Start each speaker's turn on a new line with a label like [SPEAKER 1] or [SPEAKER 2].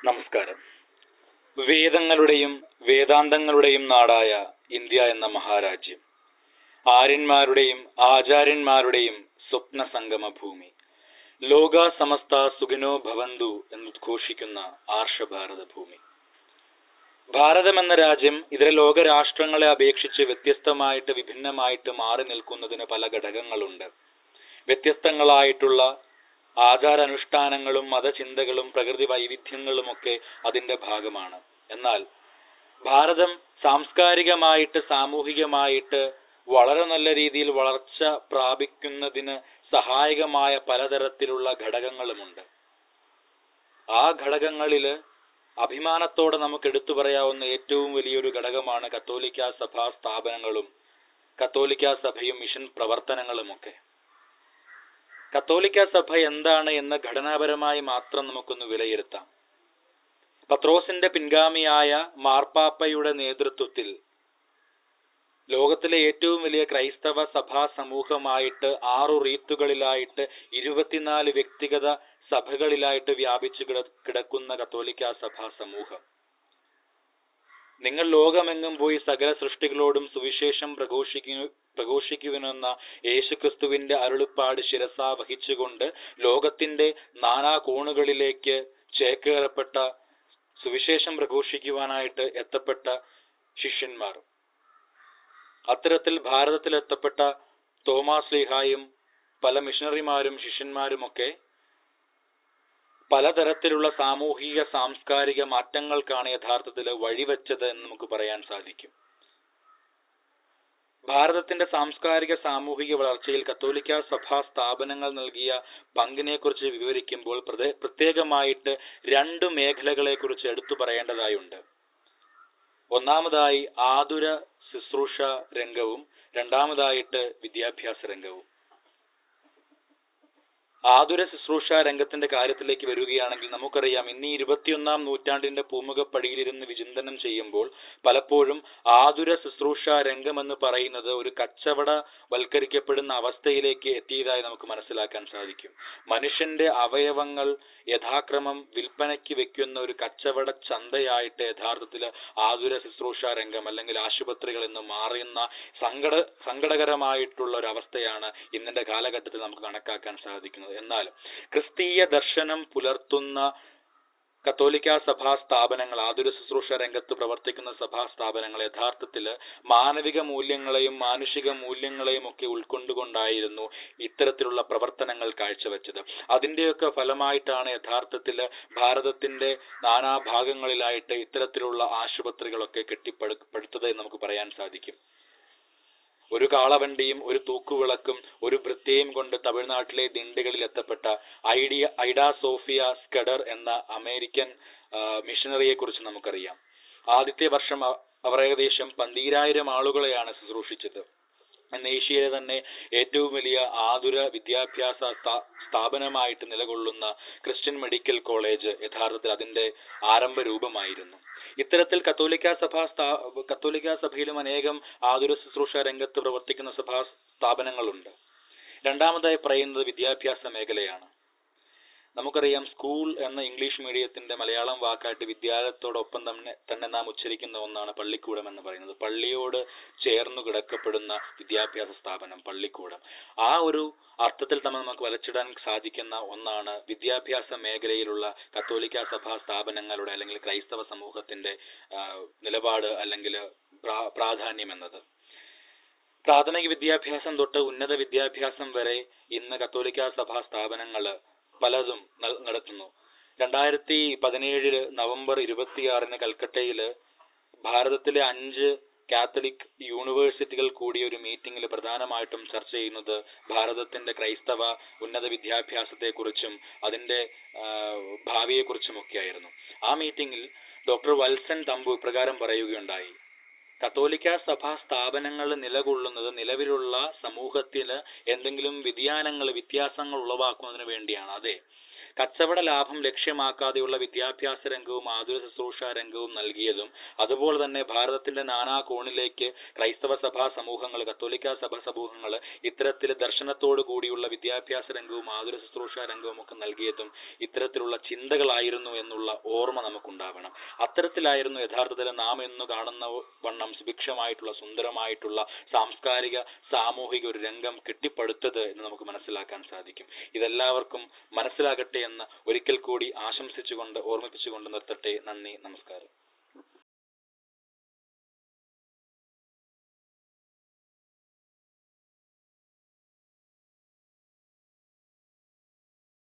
[SPEAKER 1] നമസ്കാരം വേദങ്ങളുടെയും വേദാന്തങ്ങളുടെയും നാടായ ഇന്ത്യ എന്ന മഹാരാജ്യം ആര്യന്മാരുടെയും ആചാര്യന്മാരുടെയും സ്വപ്ന സംഗമ ഭൂമി ലോക സമസ്ത സുഖിനോ ഭവന്തു എന്നുദ്ഘോഷിക്കുന്ന ആർഷഭാരത ഭൂമി ഭാരതം എന്ന രാജ്യം ഇതര ലോക രാഷ്ട്രങ്ങളെ അപേക്ഷിച്ച് വ്യത്യസ്തമായിട്ട് വിഭിന്നമായിട്ട് മാറി നിൽക്കുന്നതിന് പല ഘടകങ്ങളുണ്ട് വ്യത്യസ്തങ്ങളായിട്ടുള്ള ആചാരാനുഷ്ഠാനങ്ങളും മതചിന്തകളും പ്രകൃതി വൈവിധ്യങ്ങളുമൊക്കെ അതിന്റെ ഭാഗമാണ് എന്നാൽ ഭാരതം സാംസ്കാരികമായിട്ട് സാമൂഹികമായിട്ട് വളരെ നല്ല രീതിയിൽ വളർച്ച പ്രാപിക്കുന്നതിന് സഹായകമായ പലതരത്തിലുള്ള ഘടകങ്ങളുമുണ്ട് ആ ഘടകങ്ങളില് അഭിമാനത്തോടെ നമുക്ക് എടുത്തു പറയാവുന്ന ഏറ്റവും വലിയൊരു ഘടകമാണ് കത്തോലിക്ക സഭാ സ്ഥാപനങ്ങളും കത്തോലിക്ക സഭയും മിഷൻ പ്രവർത്തനങ്ങളുമൊക്കെ കത്തോലിക്ക സഭ എന്താണ് എന്ന് ഘടനാപരമായി മാത്രം നമുക്കൊന്ന് വിലയിരുത്താം പത്രോസിന്റെ പിൻഗാമിയായ മാർപ്പാപ്പയുടെ നേതൃത്വത്തിൽ ലോകത്തിലെ ഏറ്റവും വലിയ ക്രൈസ്തവ സഭാ സമൂഹമായിട്ട് ആറു റീത്തുകളിലായിട്ട് ഇരുപത്തിനാല് വ്യക്തിഗത സഭകളിലായിട്ട് വ്യാപിച്ചു കിട- കിടക്കുന്ന കത്തോലിക്ക സഭാ സമൂഹം നിങ്ങൾ ലോകമെങ്ങും പോയി സകല സൃഷ്ടികളോടും സുവിശേഷം പ്രഘോഷിക്കു പ്രഘോഷിക്കുവിനെന്ന യേശുക്രിസ്തുവിന്റെ അരുളിപ്പാട് ശിരസ വഹിച്ചുകൊണ്ട് ലോകത്തിന്റെ നാനാ കോണുകളിലേക്ക് ചേക്കേറപ്പെട്ട സുവിശേഷം പ്രഘോഷിക്കുവാനായിട്ട് എത്തപ്പെട്ട ശിഷ്യന്മാർ അത്തരത്തിൽ ഭാരതത്തിൽ എത്തപ്പെട്ട തോമാസ് ലീഹായും പല മിഷണറിമാരും ശിഷ്യന്മാരുമൊക്കെ പലതരത്തിലുള്ള സാമൂഹിക സാംസ്കാരിക മാറ്റങ്ങൾക്കാണ് യഥാർത്ഥത്തിൽ വഴിവെച്ചത് എന്ന് നമുക്ക് പറയാൻ സാധിക്കും ഭാരതത്തിന്റെ സാംസ്കാരിക സാമൂഹിക വളർച്ചയിൽ കത്തോലിക്ക സഭാ സ്ഥാപനങ്ങൾ നൽകിയ പങ്കിനെ കുറിച്ച് വിവരിക്കുമ്പോൾ പ്രദേ- പ്രത്യേകമായിട്ട് രണ്ട് മേഖലകളെ കുറിച്ച് എടുത്തു പറയേണ്ടതായുണ്ട് ഒന്നാമതായി ആതുര ശുശ്രൂഷ രംഗവും രണ്ടാമതായിട്ട് വിദ്യാഭ്യാസ രംഗവും ആതുര ശുശ്രൂഷ രംഗത്തിന്റെ കാര്യത്തിലേക്ക് വരികയാണെങ്കിൽ നമുക്കറിയാം ഇന്ന് ഈ ഇരുപത്തിയൊന്നാം നൂറ്റാണ്ടിന്റെ പൂമുഖപ്പടിയിലിരുന്ന് വിചിന്തനം ചെയ്യുമ്പോൾ പലപ്പോഴും ആതുര ശുശ്രൂഷ രംഗമെന്ന് പറയുന്നത് ഒരു കച്ചവട വൽക്കരിക്കപ്പെടുന്ന അവസ്ഥയിലേക്ക് എത്തിയതായി നമുക്ക് മനസ്സിലാക്കാൻ സാധിക്കും മനുഷ്യന്റെ അവയവങ്ങൾ യഥാക്രമം വിൽപ്പനയ്ക്ക് വെക്കുന്ന ഒരു കച്ചവട ചന്തയായിട്ട് യഥാർത്ഥത്തിൽ ആതുര ശുശ്രൂഷ രംഗം അല്ലെങ്കിൽ ആശുപത്രികൾ എന്ന് മാറുന്ന സങ്കട സങ്കടകരമായിട്ടുള്ള ഒരു അവസ്ഥയാണ് ഇന്നത്തെ കാലഘട്ടത്തിൽ നമുക്ക് കണക്കാക്കാൻ സാധിക്കുന്നത് എന്നാൽ ക്രിസ്തീയ ദർശനം പുലർത്തുന്ന കത്തോലിക്ക സഭാ സ്ഥാപനങ്ങൾ ആതുര ശുശ്രൂഷ രംഗത്ത് പ്രവർത്തിക്കുന്ന സഭാ സ്ഥാപനങ്ങൾ യഥാർത്ഥത്തിൽ മാനവിക മൂല്യങ്ങളെയും മാനുഷിക മൂല്യങ്ങളെയും ഒക്കെ ഉൾക്കൊണ്ടുകൊണ്ടായിരുന്നു ഇത്തരത്തിലുള്ള പ്രവർത്തനങ്ങൾ കാഴ്ചവെച്ചത് അതിന്റെയൊക്കെ ഫലമായിട്ടാണ് യഥാർത്ഥത്തിൽ ഭാരതത്തിന്റെ നാനാഭാഗങ്ങളിലായിട്ട് ഇത്തരത്തിലുള്ള ആശുപത്രികളൊക്കെ കെട്ടിപ്പടുത്തത് എന്ന് നമുക്ക് പറയാൻ സാധിക്കും ഒരു കാളവണ്ടിയും ഒരു തൂക്കുവിളക്കും ഒരു വൃത്തിയും കൊണ്ട് തമിഴ്നാട്ടിലെ ദിണ്ടികളിൽ എത്തപ്പെട്ട ഐഡിയ ഐഡാ സോഫിയ സ്കഡർ എന്ന അമേരിക്കൻ ആ, മിഷനറിയെ കുറിച്ച് നമുക്കറിയാം ആദ്യത്തെ വർഷം അ- അവർ ഏകദേശം പന്തീരായിരം ആളുകളെയാണ് ശുശ്രൂഷിച്ചത് ഇന്ന് ഏഷ്യയിലെ തന്നെ ഏറ്റവും വലിയ ആതുര വിദ്യാഭ്യാസ സ്ഥാ- സ്ഥാപനമായിട്ട് നിലകൊള്ളുന്ന ക്രിസ്ത്യൻ മെഡിക്കൽ കോളേജ് യഥാർത്ഥത്തിൽ അതിന്റെ ആരംഭ രൂപമായിരുന്നു ഇത്തരത്തിൽ കത്തോലിക്ക സഭാ സ്ഥാ കത്തോലിക്ക സഭയിലും അനേകം ആതുര ശുശ്രൂഷ രംഗത്ത് പ്രവർത്തിക്കുന്ന സഭാ സ്ഥാപനങ്ങളുണ്ട് രണ്ടാമതായി പറയുന്നത് വിദ്യാഭ്യാസ മേഖലയാണ് നമുക്കറിയാം സ്കൂൾ എന്ന ഇംഗ്ലീഷ് മീഡിയത്തിന്റെ മലയാളം വാക്കായിട്ട് വിദ്യാലയത്തോടൊപ്പം തന്നെ തന്നെ നാം ഉച്ചരിക്കുന്ന ഒന്നാണ് പള്ളിക്കൂടം എന്ന് പറയുന്നത് പള്ളിയോട് ചേർന്നു കിടക്കപ്പെടുന്ന വിദ്യാഭ്യാസ സ്ഥാപനം പള്ളിക്കൂടം ആ ഒരു അർത്ഥത്തിൽ തന്നെ നമുക്ക് വലച്ചിടാൻ സാധിക്കുന്ന ഒന്നാണ് വിദ്യാഭ്യാസ മേഖലയിലുള്ള കത്തോലിക്ക സഭാ സ്ഥാപനങ്ങളുടെ അല്ലെങ്കിൽ ക്രൈസ്തവ സമൂഹത്തിന്റെ ആ, നിലപാട് അല്ലെങ്കിൽ പ്രാ- പ്രാധാന്യം എന്നത് പ്രാഥമിക വിദ്യാഭ്യാസം തൊട്ട് ഉന്നത വിദ്യാഭ്യാസം വരെ ഇന്ന് കത്തോലിക്ക സഭാ സ്ഥാപനങ്ങൾ പലതും നൽ- നടത്തുന്നു രണ്ടായിരത്തി പതിനേഴില് നവംബർ ഇരുപത്തിയാറിന് കൽക്കട്ടയില് ഭാരതത്തിലെ അഞ്ച് കാത്തലിക് യൂണിവേഴ്സിറ്റികൾ കൂടിയ ഒരു മീറ്റിംഗിൽ പ്രധാനമായിട്ടും ചർച്ച ചെയ്യുന്നത് ഭാരതത്തിന്റെ ക്രൈസ്തവ ഉന്നത വിദ്യാഭ്യാസത്തെക്കുറിച്ചും അതിന്റെ ആ, ഭാവിയെക്കുറിച്ചുമൊക്കെയായിരുന്നു ആ മീറ്റിംഗിൽ ഡോക്ടർ വത്സൻ തമ്പു ഇപ്രകാരം പറയുകയുണ്ടായി കത്തോലിക്ക സഭാ സ്ഥാപനങ്ങൾ നിലകൊള്ളുന്നത് നിലവിലുള്ള സമൂഹത്തിൽ എന്തെങ്കിലും വ്യതിയാനങ്ങൾ വ്യത്യാസങ്ങൾ ഉളവാക്കുന്നതിന് വേണ്ടിയാണ് അതെ കച്ചവട ലാഭം ലക്ഷ്യമാക്കാതെയുള്ള വിദ്യാഭ്യാസ രംഗവും ആതുര ശുശ്രൂഷ രംഗവും നൽകിയതും അതുപോലെ തന്നെ ഭാരതത്തിന്റെ നാനാ കോണിലേക്ക് ക്രൈസ്തവ സഭാ സമൂഹങ്ങൾ കത്തോലിക്ക സഭ സമൂഹങ്ങൾ ഇത്തരത്തിൽ ദർശനത്തോടു കൂടിയുള്ള വിദ്യാഭ്യാസ രംഗവും ആതുര ശുശ്രൂഷ രംഗവും ഒക്കെ നൽകിയതും ഇത്തരത്തിലുള്ള ചിന്തകളായിരുന്നു എന്നുള്ള ഓർമ്മ നമുക്കുണ്ടാവണം അത്തരത്തിലായിരുന്നു യഥാർത്ഥത്തിൽ നാം ഇന്ന് കാണുന്ന വണ്ണം സുഭിക്ഷമായിട്ടുള്ള സുന്ദരമായിട്ടുള്ള സാംസ്കാരിക സാമൂഹിക ഒരു രംഗം കെട്ടിപ്പടുത്തത് എന്ന് നമുക്ക് മനസ്സിലാക്കാൻ സാധിക്കും ഇതെല്ലാവർക്കും മനസ്സിലാകട്ടെ എന്ന് ഒരിക്കൽ കൂടി ആശംസിച്ചുകൊണ്ട് ഓർമ്മിപ്പിച്ചുകൊണ്ട് നിർത്തട്ടെ നന്ദി നമസ്കാരം